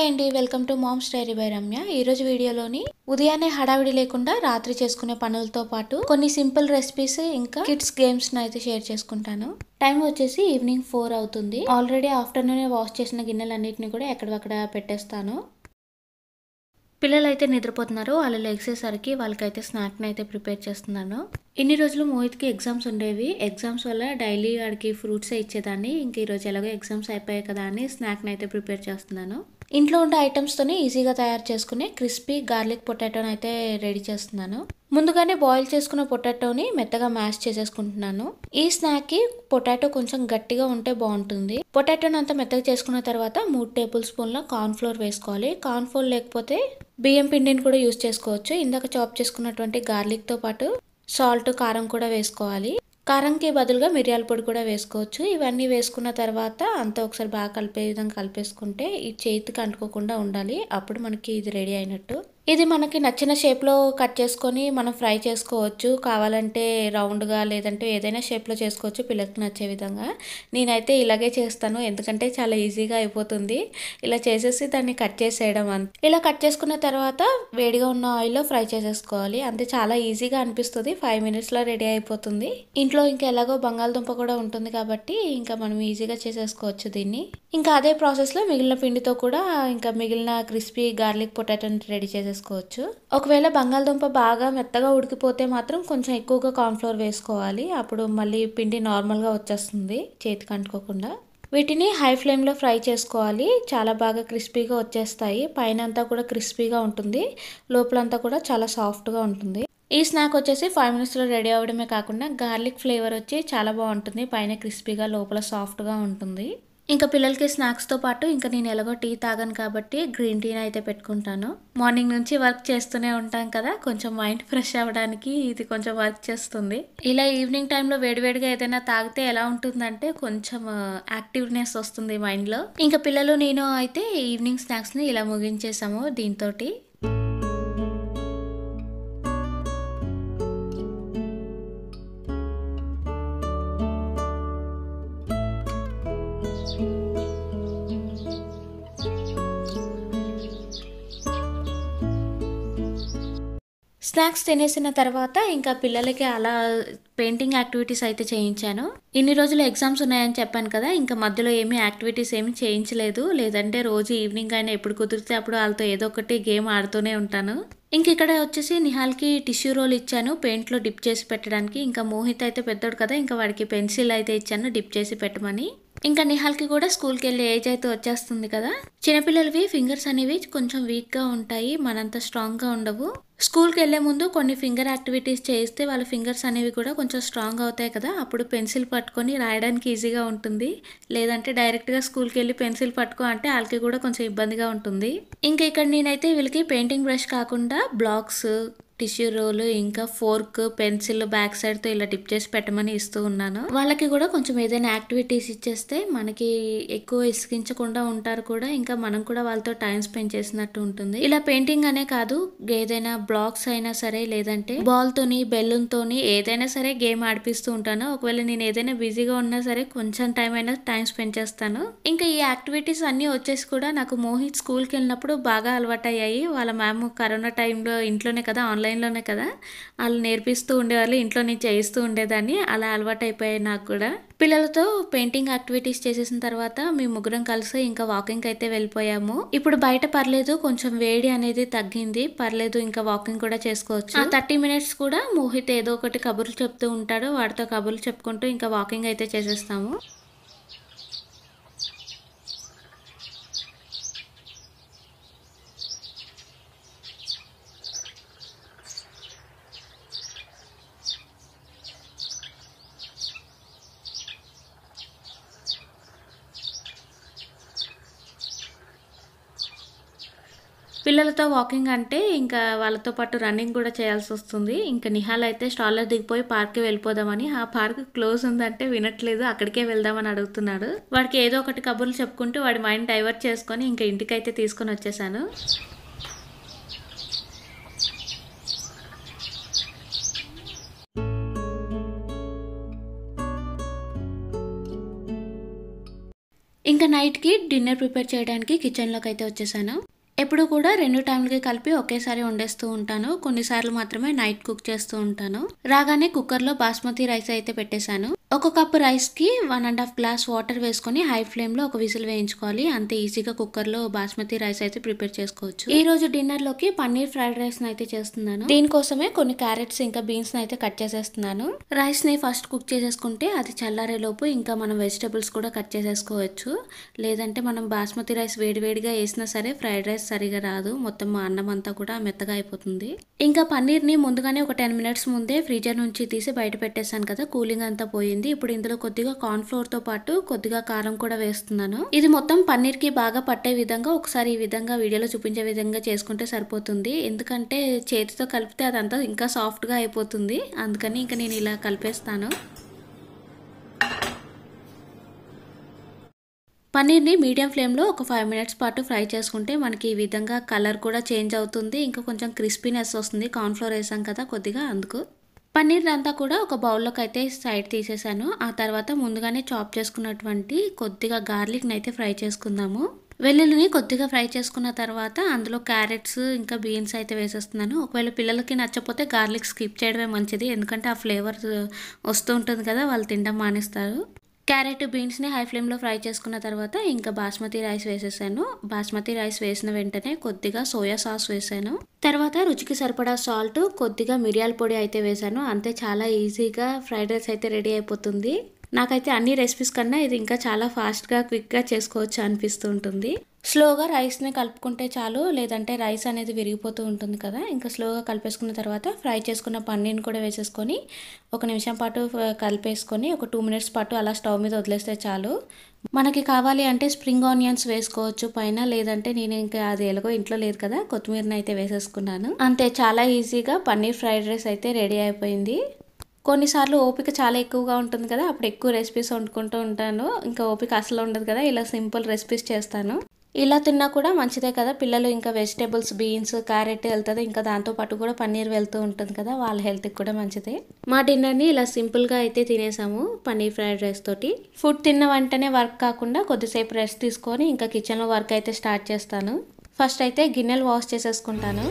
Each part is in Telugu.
అండి welcome to mom's diary by Ramya ఈ రోజు వీడియోలోని ఉదయాన్నే హడావిడి లేకుండా రాత్రి చేసుకునే పనులతో పాటు కొన్ని సింపుల్ రెసిపీస్ ఇంకా కిడ్స్ గేమ్స్ అయితే షేర్ చేసుకుంటాను టైం వచ్చేసి ఈవినింగ్ ఫోర్ అవుతుంది ఆల్రెడీ ఆఫ్టర్నూన్ వాష్ చేసిన గిన్నెలన్నిటిని కూడా ఎక్కడక్కడ పెట్టేస్తాను పిల్లలు అయితే నిద్రపోతున్నారు వాళ్ళు లెగ్సేసరికి వాళ్ళకైతే స్నాక్ని అయితే ప్రిపేర్ చేస్తున్నాను ఇన్ని రోజులు మోహిత్కి ఎగ్జామ్స్ ఉండేవి ఎగ్జామ్స్ వల్ల డైలీ వాడికి ఫ్రూట్స్ ఇచ్చేదాన్ని ఇంక ఈరోజు ఎలాగో ఎగ్జామ్స్ అయిపోయాయి కదా అని స్నాక్ని అయితే ప్రిపేర్ చేస్తున్నాను ఇంట్లో ఉండే ఐటమ్స్తోనే ఈజీగా తయారు చేసుకునే క్రిస్పీ గార్లిక్ పొటాటోని అయితే రెడీ చేస్తున్నాను ముందుగానే బాయిల్ చేసుకున్న పొటాటోని మెత్తగా మ్యాష్ చేసేసుకుంటున్నాను ఈ స్నాక్ కి పొటాటో కొంచెం గట్టిగా ఉంటే బాగుంటుంది పొటాటోని అంతా మెత్తగా చేసుకున్న తర్వాత మూడు టేబుల్ స్పూన్ల కార్న్ ఫ్లోర్ వేసుకోవాలి కార్న్ ఫ్లోర్ లేకపోతే బియ్యం పిండిని కూడా యూస్ చేసుకోవచ్చు ఇందాక చాప్ చేసుకున్నటువంటి గార్లిక్ తో పాటు సాల్ట్ కారం కూడా వేసుకోవాలి కారంకి బదులుగా మిరియాల పొడి కూడా వేసుకోవచ్చు ఇవన్నీ వేసుకున్న తర్వాత అంతా ఒకసారి బాగా కలిపే విధంగా కలిపేసుకుంటే ఈ చేతికి అంటుకోకుండా ఉండాలి అప్పుడు మనకి ఇది రెడీ అయినట్టు ఇది మనకి నచ్చిన షేప్లో కట్ చేసుకొని మనం ఫ్రై చేసుకోవచ్చు కావాలంటే రౌండ్గా లేదంటే ఏదైనా షేప్లో చేసుకోవచ్చు పిల్లలకి నచ్చే విధంగా నేనైతే ఇలాగే చేస్తాను ఎందుకంటే చాలా ఈజీగా అయిపోతుంది ఇలా చేసేసి దాన్ని కట్ చేసేయడం అంతే ఇలా కట్ చేసుకున్న తర్వాత వేడిగా ఉన్న ఆయిల్లో ఫ్రై చేసేసుకోవాలి అంతే చాలా ఈజీగా అనిపిస్తుంది ఫైవ్ మినిట్స్లో రెడీ అయిపోతుంది ఇంట్లో ఇంకా ఎలాగో బంగాళదుంప కూడా ఉంటుంది కాబట్టి ఇంకా మనం ఈజీగా చేసేసుకోవచ్చు దీన్ని ఇంకా అదే ప్రాసెస్లో మిగిలిన పిండితో కూడా ఇంకా మిగిలిన క్రిస్పీ గార్లిక్ పొటాటోని రెడీ చేసేసుకోవచ్చు ఒకవేళ బంగాళదుంప బాగా మెత్తగా ఉడికిపోతే మాత్రం కొంచెం ఎక్కువగా కార్న్ఫ్లోర్ వేసుకోవాలి అప్పుడు మళ్ళీ పిండి నార్మల్గా వచ్చేస్తుంది చేతికి అంటుకోకుండా వీటిని హై ఫ్లేమ్లో ఫ్రై చేసుకోవాలి చాలా బాగా క్రిస్పీగా వచ్చేస్తాయి పైన అంతా కూడా క్రిస్పీగా ఉంటుంది లోపలంతా కూడా చాలా సాఫ్ట్గా ఉంటుంది ఈ స్నాక్ వచ్చేసి ఫైవ్ మినిట్స్లో రెడీ అవ్వడమే కాకుండా గార్లిక్ ఫ్లేవర్ వచ్చి చాలా బాగుంటుంది పైన క్రిస్పీగా లోపల సాఫ్ట్గా ఉంటుంది ఇంకా పిల్లలకి స్నాక్స్తో పాటు ఇంకా నేను ఎలాగో టీ తాగాను కాబట్టి గ్రీన్ టీని అయితే పెట్టుకుంటాను మార్నింగ్ నుంచి వర్క్ చేస్తూనే ఉంటాం కదా కొంచెం మైండ్ ఫ్రెష్ అవ్వడానికి ఇది కొంచెం వర్క్ చేస్తుంది ఇలా ఈవినింగ్ టైంలో వేడివేడిగా ఏదైనా తాగితే ఎలా ఉంటుందంటే కొంచెం యాక్టివ్నెస్ వస్తుంది మైండ్లో ఇంకా పిల్లలు నేను అయితే ఈవినింగ్ స్నాక్స్ని ఇలా ముగించేసాము దీంతో స్నాక్స్ తినేసిన తర్వాత ఇంకా పిల్లలకి అలా పెయింటింగ్ యాక్టివిటీస్ అయితే చేయించాను ఇన్ని రోజులు ఎగ్జామ్స్ ఉన్నాయని చెప్పాను కదా ఇంకా మధ్యలో ఏమీ యాక్టివిటీస్ ఏమీ చేయించలేదు లేదంటే రోజు ఈవినింగ్ అయినా ఎప్పుడు కుదిరితే అప్పుడు వాళ్ళతో ఏదో ఒకటి గేమ్ ఆడుతూనే ఉంటాను ఇంక ఇక్కడ వచ్చేసి నిహాల్కి టిష్యూ రోల్ ఇచ్చాను పెయింట్లో డిప్ చేసి పెట్టడానికి ఇంకా మోహిత్ అయితే పెద్దోడు కదా ఇంకా వాడికి పెన్సిల్ అయితే ఇచ్చాను డిప్ చేసి పెట్టమని ఇంకా నిహాల్కి కూడా స్కూల్కి వెళ్ళే ఏజ్ అయితే వచ్చేస్తుంది కదా చిన్నపిల్లలవి ఫింగర్స్ అనేవి కొంచెం వీక్గా ఉంటాయి మనంత స్ట్రాంగ్గా ఉండవు స్కూల్కి వెళ్ళే ముందు కొన్ని ఫింగర్ యాక్టివిటీస్ చేయిస్తే వాళ్ళ ఫింగర్స్ అనేవి కూడా కొంచెం స్ట్రాంగ్ అవుతాయి కదా అప్పుడు పెన్సిల్ పట్టుకొని రాయడానికి ఈజీగా ఉంటుంది లేదంటే డైరెక్ట్గా స్కూల్కి వెళ్ళి పెన్సిల్ పట్టుకో అంటే వాళ్ళకి కూడా కొంచెం ఇబ్బందిగా ఉంటుంది ఇంకా ఇక్కడ నేనైతే వీళ్ళకి పెయింటింగ్ బ్రష్ కాకుండా బ్లాక్స్ టిష్యూ రోల్ ఇంకా ఫోర్క్ పెన్సిల్ బ్యాక్ సైడ్ తో ఇలా డిప్ చేసి పెట్టమని ఇస్తూ ఉన్నాను వాళ్ళకి కూడా కొంచెం ఏదైనా యాక్టివిటీస్ ఇచ్చేస్తే మనకి ఎక్కువ ఇసిగించకుండా ఉంటారు కూడా ఇంకా మనం కూడా వాళ్ళతో టైం స్పెండ్ చేసినట్టు ఉంటుంది ఇలా పెయింటింగ్ అనే కాదు ఏదైనా బ్లాక్స్ అయినా సరే లేదంటే బాల్ తోని బెలూన్ తోని ఏదైనా సరే గేమ్ ఆడిపిస్తూ ఉంటాను ఒకవేళ నేను ఏదైనా బిజీగా ఉన్నా సరే కొంచెం టైం అయినా టైం స్పెండ్ చేస్తాను ఇంకా ఈ యాక్టివిటీస్ అన్ని వచ్చేసి కూడా నాకు మోహిత్ స్కూల్కి వెళ్ళినప్పుడు బాగా అలవాటయ్యాయి వాళ్ళ మ్యామ్ కరోనా టైంలో ఇంట్లోనే కదా ఆన్లైన్ ఆన్లైన్లోనే కదా వాళ్ళు నేర్పిస్తూ ఉండేవాళ్ళు ఇంట్లో నేను చేయిస్తూ ఉండేదాన్ని అలా అలవాటు అయిపోయాయి నాకు కూడా పిల్లలతో పెయింటింగ్ యాక్టివిటీస్ చేసేసిన తర్వాత మేము ముగ్గురం కలిసి ఇంకా వాకింగ్ అయితే వెళ్ళిపోయాము ఇప్పుడు బయట పర్లేదు కొంచెం వేడి అనేది తగ్గింది పర్లేదు ఇంకా వాకింగ్ కూడా చేసుకోవచ్చు ఆ థర్టీ మినిట్స్ కూడా మోహిత్ ఏదో ఒకటి కబుర్లు చెప్తూ ఉంటాడు వాడితో కబుర్లు చెప్పుకుంటూ ఇంకా వాకింగ్ అయితే చేసేస్తాము పిల్లలతో వాకింగ్ అంటే ఇంకా వాళ్ళతో పాటు రన్నింగ్ కూడా చేయాల్సి వస్తుంది ఇంకా నిహాల్ అయితే స్టాల్లో దిగిపోయి పార్క్కి వెళ్ళిపోదామని ఆ పార్క్ క్లోజ్ ఉందంటే వినట్లేదు అక్కడికే వెళ్దామని అడుగుతున్నాడు వాడికి ఏదో ఒకటి కబుర్లు చెప్పుకుంటూ వాడి మైండ్ డైవర్ట్ చేసుకొని ఇంకా ఇంటికైతే తీసుకొని వచ్చేసాను ఇంకా ఇంకా నైట్కి డిన్నర్ ప్రిపేర్ చేయడానికి కిచెన్లోకి అయితే వచ్చేసాను ఎప్పుడు కూడా రెండు టైంలకి కలిపి ఒకేసారి వండేస్తూ ఉంటాను కొన్నిసార్లు మాత్రమే నైట్ కుక్ చేస్తూ ఉంటాను రాగానే కుక్కర్లో బాస్మతి రైస్ అయితే పెట్టేశాను ఒక కప్పు రైస్కి one and half glass water వేసుకొని హై ఫ్లేమ్లో ఒక విజిల్ వేయించుకోవాలి అంతే ఈజీగా కుక్కర్లో బాస్మతి రైస్ అయితే ప్రిపేర్ చేసుకోవచ్చు ఈ రోజు డిన్నర్లోకి పన్నీర్ ఫ్రైడ్ రైస్ అయితే చేస్తున్నాను దీనికోసమే కొన్ని క్యారెట్స్ ఇంకా బీన్స్ అయితే కట్ చేసేస్తున్నాను రైస్ ని ఫస్ట్ కుక్ చేసేసుకుంటే అది చల్లారే లోపు ఇంకా మనం వెజిటబుల్స్ కూడా కట్ చేసేసుకోవచ్చు లేదంటే మనం బాస్మతి రైస్ వేడివేడిగా వేసినా సరే ఫ్రైడ్ రైస్ సరిగా రాదు మొత్తం మా అన్నం అంతా కూడా మెత్తగా అయిపోతుంది ఇంకా పన్నీర్ని ముందుగానే ఒక టెన్ మినిట్స్ ముందే ఫ్రీజర్ నుంచి తీసి బయట పెట్టేశాను కదా కూలింగ్ అంతా పోయింది ఇప్పుడు ఇందులో కొద్దిగా కార్న్ ఫ్లోర్ తో పాటు కొద్దిగా కారం కూడా వేస్తున్నాను ఇది మొత్తం పన్నీర్ కి బాగా పట్టే విధంగా ఒకసారి ఈ విధంగా వీడియోలో చూపించే విధంగా చేసుకుంటే సరిపోతుంది ఎందుకంటే చేతితో కలిపితే అదంతా ఇంకా సాఫ్ట్ గా అయిపోతుంది అందుకని ఇంకా నేను ఇలా కలిపేస్తాను పన్నీర్ని మీడియం ఫ్లేమ్లో ఒక ఫైవ్ మినిట్స్ పాటు ఫ్రై చేసుకుంటే మనకి ఈ విధంగా కలర్ కూడా చేంజ్ అవుతుంది ఇంకా కొంచెం క్రిస్పీనెస్ వస్తుంది కార్న్ఫ్లోర్ వేసాం కదా కొద్దిగా అందుకు పన్నీర్ అంతా కూడా ఒక బౌల్లోకి అయితే సైడ్ తీసేసాను ఆ తర్వాత ముందుగానే చాప్ చేసుకున్నటువంటి కొద్దిగా గార్లిక్ని అయితే ఫ్రై చేసుకుందాము వెల్లుల్లిని కొద్దిగా ఫ్రై చేసుకున్న తర్వాత అందులో క్యారెట్స్ ఇంకా బీన్స్ అయితే వేసేస్తున్నాను ఒకవేళ పిల్లలకి నచ్చకపోతే గార్లిక్ స్కిప్ చేయడమే మంచిది ఎందుకంటే ఆ ఫ్లేవర్ వస్తూ ఉంటుంది కదా వాళ్ళు తినడం మానేస్తారు క్యారెట్ బీన్స్ని హై ఫ్లేమ్లో ఫ్రై చేసుకున్న తర్వాత ఇంకా బాస్మతి రైస్ వేసేసాను బాస్మతి రైస్ వేసిన వెంటనే కొద్దిగా సోయా సాస్ వేసాను తర్వాత రుచికి సరిపడా సాల్ట్ కొద్దిగా మిరియాల పొడి అయితే వేసాను అంతే చాలా ఈజీగా ఫ్రైడ్ రైస్ అయితే రెడీ అయిపోతుంది నాకైతే అన్ని రెసిపీస్ కన్నా ఇది ఇంకా చాలా ఫాస్ట్గా క్విక్గా చేసుకోవచ్చు అనిపిస్తూ ఉంటుంది స్లోగా రైస్ని కలుపుకుంటే చాలు లేదంటే రైస్ అనేది విరిగిపోతూ ఉంటుంది కదా ఇంకా స్లోగా కలిపేసుకున్న తర్వాత ఫ్రై చేసుకున్న పన్నీర్ని కూడా వేసేసుకొని ఒక నిమిషం పాటు కలిపేసుకొని ఒక టూ మినిట్స్ పాటు అలా స్టవ్ మీద వదిలేస్తే చాలు మనకి కావాలి అంటే స్ప్రింగ్ ఆనియన్స్ వేసుకోవచ్చు పైన లేదంటే నేను ఇంకా అది ఎలాగో ఇంట్లో లేదు కదా కొత్తిమీరని అయితే వేసేసుకున్నాను అంతే చాలా ఈజీగా పన్నీర్ ఫ్రైడ్ రైస్ అయితే రెడీ అయిపోయింది కొన్నిసార్లు ఓపిక చాలా ఎక్కువగా ఉంటుంది కదా అప్పుడు ఎక్కువ రెసిపీస్ వండుకుంటూ ఉంటాను ఇంకా ఓపిక అసలు ఉండదు కదా ఇలా సింపుల్ రెసిపీస్ చేస్తాను ఇలా తిన్నా కూడా మంచిదే కదా పిల్లలు ఇంకా వెజిటేబుల్స్ బీన్స్ క్యారెట్ వెళ్తుంది ఇంకా దాంతో పాటు కూడా పన్నీర్ వెళ్తూ ఉంటుంది కదా వాళ్ళ హెల్త్కి కూడా మంచిదే మా డిన్నర్ని ఇలా సింపుల్గా అయితే తినేసాము పన్నీర్ ఫ్రైడ్ రైస్ తోటి ఫుడ్ తిన్న వెంటనే వర్క్ కాకుండా కొద్దిసేపు రెస్ట్ తీసుకొని ఇంకా కిచెన్లో వర్క్ అయితే స్టార్ట్ చేస్తాను ఫస్ట్ అయితే గిన్నెలు వాష్ చేసేసుకుంటాను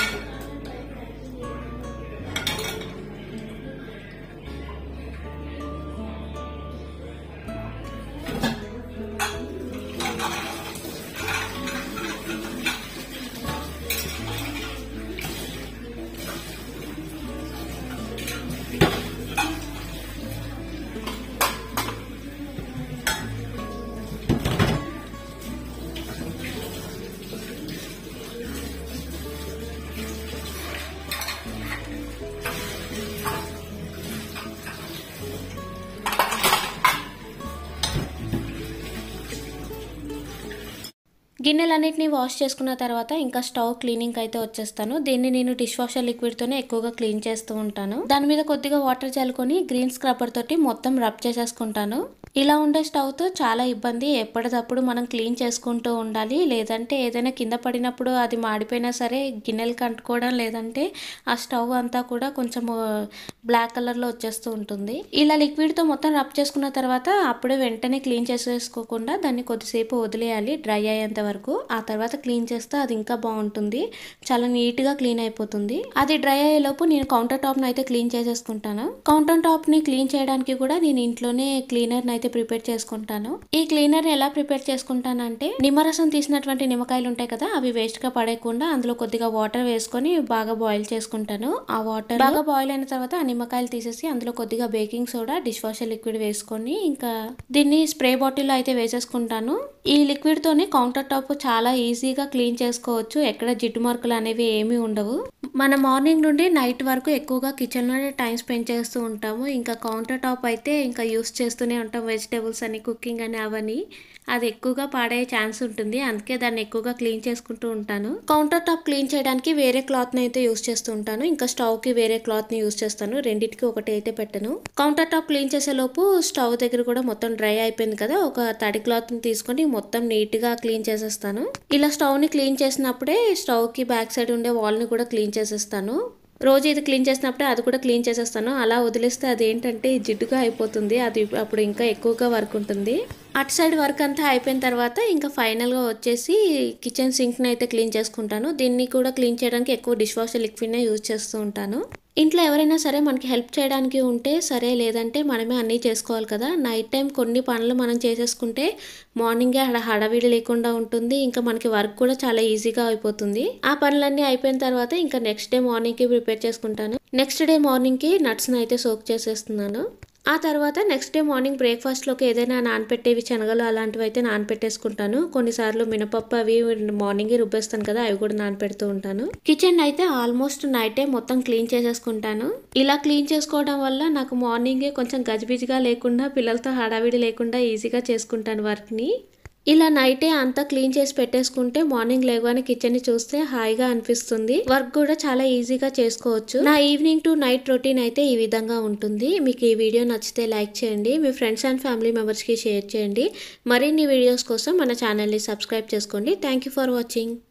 గిన్నెలన్నిటిని వాష్ చేసుకున్న తర్వాత ఇంకా స్టవ్ క్లీనింగ్ అయితే వచ్చేస్తాను దీన్ని నేను డిష్ వాషర్ లిక్విడ్ తోనే ఎక్కువగా క్లీన్ చేస్తూ ఉంటాను దాని మీద కొద్దిగా వాటర్ చల్లుకొని గ్రీన్ స్క్రబ్బర్ తోటి మొత్తం రబ్ చేసేసుకుంటాను ఇలా ఉండే స్టవ్ తో చాలా ఇబ్బంది ఎప్పటికప్పుడు మనం క్లీన్ చేసుకుంటూ ఉండాలి లేదంటే ఏదైనా కింద పడినప్పుడు అది మాడిపోయినా సరే గిన్నెలు కంటుకోవడం లేదంటే ఆ స్టవ్ అంతా కూడా కొంచెం బ్లాక్ కలర్ లో వచ్చేస్తూ ఉంటుంది ఇలా లిక్విడ్ తో మొత్తం రబ్ చేసుకున్న తర్వాత అప్పుడే వెంటనే క్లీన్ చేసేసుకోకుండా దాన్ని కొద్దిసేపు వదిలేయాలి డ్రై అయ్యేంత వరకు ఆ తర్వాత క్లీన్ చేస్తే అది ఇంకా బాగుంటుంది చాలా నీట్ గా క్లీన్ అయిపోతుంది అది డ్రై అయ్యేలోపు నేను కౌంటర్ టాప్ అయితే క్లీన్ చేసేసుకుంటాను కౌంటర్ టాప్ ని క్లీన్ చేయడానికి కూడా నేను ఇంట్లోనే క్లీనర్ అయితే ప్రిపేర్ చేసుకుంటాను ఈ క్లీనర్ ఎలా ప్రిపేర్ చేసుకుంటానంటే నిమ్మరసం తీసినటువంటి నిమ్మకాయలు ఉంటాయి కదా అవి వేస్ట్ గా పడేయకుండా అందులో కొద్దిగా వాటర్ వేసుకొని బాగా బాయిల్ చేసుకుంటాను ఆ వాటర్ బాగా బాయిల్ అయిన తర్వాత ఆ నిమ్మకాయలు తీసేసి అందులో కొద్దిగా baking soda dishwasher liquid వేసుకొని ఇంకా దీన్ని స్ప్రే బాటిల్లో అయితే వేసేసుకుంటాను ఈ లిక్విడ్ తోని కౌంటర్ టాప్ చాలా ఈజీగా క్లీన్ చేసుకోవచ్చు ఎక్కడ జిడ్డు మార్కులు అనేవి ఏమీ ఉండవు మన మార్నింగ్ నుండి నైట్ వరకు ఎక్కువగా కిచెన్లోనే టైం స్పెండ్ చేస్తూ ఉంటాము ఇంకా కౌంటర్ టాప్ అయితే ఇంకా యూస్ చేస్తూనే ఉంటాం వెజిటేబుల్స్ అని కుకింగ్ అని అవన్నీ అది ఎక్కువగా పాడయ్యే ఛాన్స్ ఉంటుంది అందుకే దాన్ని ఎక్కువగా క్లీన్ చేసుకుంటూ ఉంటాను కౌంటర్ టాప్ క్లీన్ చేయడానికి వేరే క్లాత్ ని అయితే యూస్ చేస్తూ ఉంటాను ఇంకా స్టవ్ కి వేరే క్లాత్ ని యూస్ చేస్తాను రెండింటికి ఒకటి అయితే పెట్టను కౌంటర్ టాప్ క్లీన్ చేసే లోపు స్టవ్ దగ్గర కూడా మొత్తం డ్రై అయిపోయింది కదా ఒక తడి క్లాత్ ని తీసుకొని మొత్తం నీట్ గా క్లీన్ చేసేస్తాను ఇలా స్టవ్ ని క్లీన్ చేసినప్పుడే స్టవ్ కి బ్యాక్ సైడ్ ఉండే వాల్ ని కూడా క్లీన్ చేసేస్తాను రోజు ఇది క్లీన్ చేసినప్పుడే అది కూడా క్లీన్ చేసేస్తాను అలా వదిలేస్తే అది ఏంటంటే జిడ్డుగా అయిపోతుంది అది అప్పుడు ఇంకా ఎక్కువగా వర్క్ ఉంటుంది అటు సైడ్ వర్క్ అంతా అయిపోయిన తర్వాత ఇంకా ఫైనల్గా వచ్చేసి కిచెన్ సింక్ని అయితే క్లీన్ చేసుకుంటాను దీన్ని కూడా క్లీన్ చేయడానికి ఎక్కువ డిష్ వాషర్ లిక్విడ్నే యూజ్ చేస్తూ ఉంటాను ఇంట్లో ఎవరైనా సరే మనకి హెల్ప్ చేయడానికి ఉంటే సరే లేదంటే మనమే అన్నీ చేసుకోవాలి కదా నైట్ టైం కొన్ని పనులు మనం చేసేసుకుంటే మార్నింగే హడ హడావిడి లేకుండా ఉంటుంది ఇంకా మనకి వర్క్ కూడా చాలా ఈజీగా అయిపోతుంది ఆ పనులన్నీ అయిపోయిన తర్వాత ఇంకా నెక్స్ట్ డే మార్నింగ్కి ప్రిపేర్ చేసుకుంటాను నెక్స్ట్ డే మార్నింగ్కి నట్స్ని అయితే సోక్ చేసేస్తున్నాను ఆ తర్వాత నెక్స్ట్ డే మార్నింగ్ బ్రేక్ఫాస్ట్లోకి ఏదైనా నానపెట్టేవి శనగలు అలాంటివి అయితే నానపెట్టేసుకుంటాను కొన్నిసార్లు మినపప్పు అవి మార్నింగే రుబ్బేస్తాను కదా అవి కూడా నానపెడుతూ ఉంటాను కిచెన్ అయితే ఆల్మోస్ట్ నైటే మొత్తం క్లీన్ చేసేసుకుంటాను ఇలా క్లీన్ చేసుకోవడం వల్ల నాకు మార్నింగే కొంచెం గజిబిజిగా లేకుండా పిల్లలతో హడావిడి లేకుండా ఈజీగా చేసుకుంటాను వర్క్ని ఇలా నైటే అంతా క్లీన్ చేసి పెట్టేసుకుంటే మార్నింగ్ లేవగానే కిచెన్ ని చూస్తే హాయిగా అనిపిస్తుంది వర్క్ కూడా చాలా ఈజీగా చేసుకోవచ్చు నా ఈవినింగ్ టు నైట్ రొటీన్ అయితే ఈ విధంగా ఉంటుంది మీకు ఈ వీడియో నచ్చితే లైక్ చేయండి మీ ఫ్రెండ్స్ అండ్ ఫ్యామిలీ మెంబర్స్ కి షేర్ చేయండి మరిన్ని వీడియోస్ కోసం మన ఛానల్ ని సబ్స్క్రైబ్ చేసుకోండి థ్యాంక్ యూ ఫర్ వాచింగ్